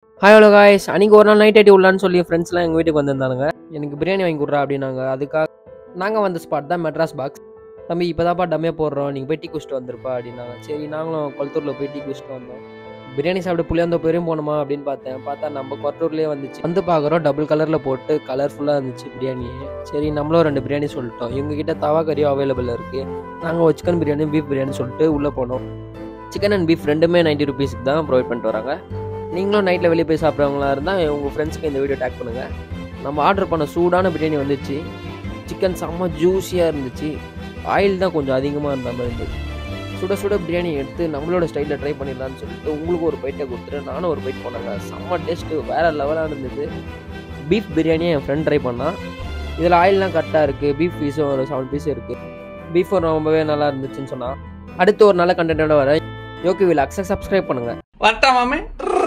hi hello guys அன்றைக்கி ஒரு நாள் நைட் ஐட்டி உள்ளான்னு சொல்லி ஃப்ரெண்ட்ஸ்லாம் எங்கள் வீட்டுக்கு வந்திருந்தானுங்க எனக்கு பிரியாணி வாங்கி கொடுறா அப்படின்னாங்க அதுக்காக நாங்கள் வந்த ஸ்பாட் தான் மெட்ராஸ் பாக்ஸ் தம்பி இப்போ தான்ப்பா டம்மே போடுறோம் நீங்கள் போய் டீ குடிச்சிட்டு வந்திருப்பா அப்படின்னாங்க சரி நாங்களும் கொளத்தூரில் போய் டீ குடிச்சிட்டு வந்தோம் பிரியாணி சாப்பிட்டு புளியாந்தோ பெரும் போகணுமா அப்படின்னு பார்த்தேன் பார்த்தா நம்ம கொரட்டூர்லேயே வந்துச்சு வந்து பார்க்குறோம் டபுள் கலரில் போட்டு கலர்ஃபுல்லாக இருந்துச்சு பிரியாணி சரி நம்மளும் ரெண்டு பிரியாணி சொல்லிட்டோம் எங்ககிட்ட தவா கறியும் அவைலபிள் இருக்குது நாங்கள் சிக்கன் பிரியாணி பீஃப் பிரியாணி சொல்லிட்டு உள்ளே போனோம் சிக்கன் அண்ட் பீஃப் ரெண்டுமே நைன்ட்டி ருபீஸ்க்கு தான் ப்ரொவைட் பண்ணிட்டு வராங்க நீங்களும் நைட்டில் வெளியே போய் சாப்பிட்றவங்களா இருந்தால் உங்கள் ஃப்ரெண்ட்ஸுக்கு இந்த வீடியோ டேக் பண்ணுங்கள் நம்ம ஆர்டர் பண்ண சூடான பிரியாணி வந்துச்சு சிக்கன் செம்ம ஜூஸியாக இருந்துச்சு ஆயில் தான் கொஞ்சம் அதிகமாக இருந்த மாதிரி இருந்துச்சு சுட சுட பிரியாணி எடுத்து நம்மளோட ஸ்டைலில் ட்ரை பண்ணிடலாம்னு சொல்லிட்டு உங்களுக்கு ஒரு பைட்டை கொடுத்துட்டு நானும் ஒரு பைட் போனாங்க செம்ம டேஸ்ட்டு வேறு லெவலாக இருந்தது பீஃப் பிரியாணியை என் ஃப்ரெண்ட் ட்ரை பண்ணான் இதில் ஆயில்லாம் கரெக்டாக இருக்குது பீஃப் பீஸும் ஒரு செவன் பீஸ் இருக்குது பீஃபும் ரொம்பவே நல்லா இருந்துச்சுன்னு சொன்னான் அடுத்து ஒரு நல்ல கண்டென்ட்டோட வர யோகி வில் அக்சஸ் சப்ஸ்கிரைப் பண்ணுங்கள் வரட்டா மாமே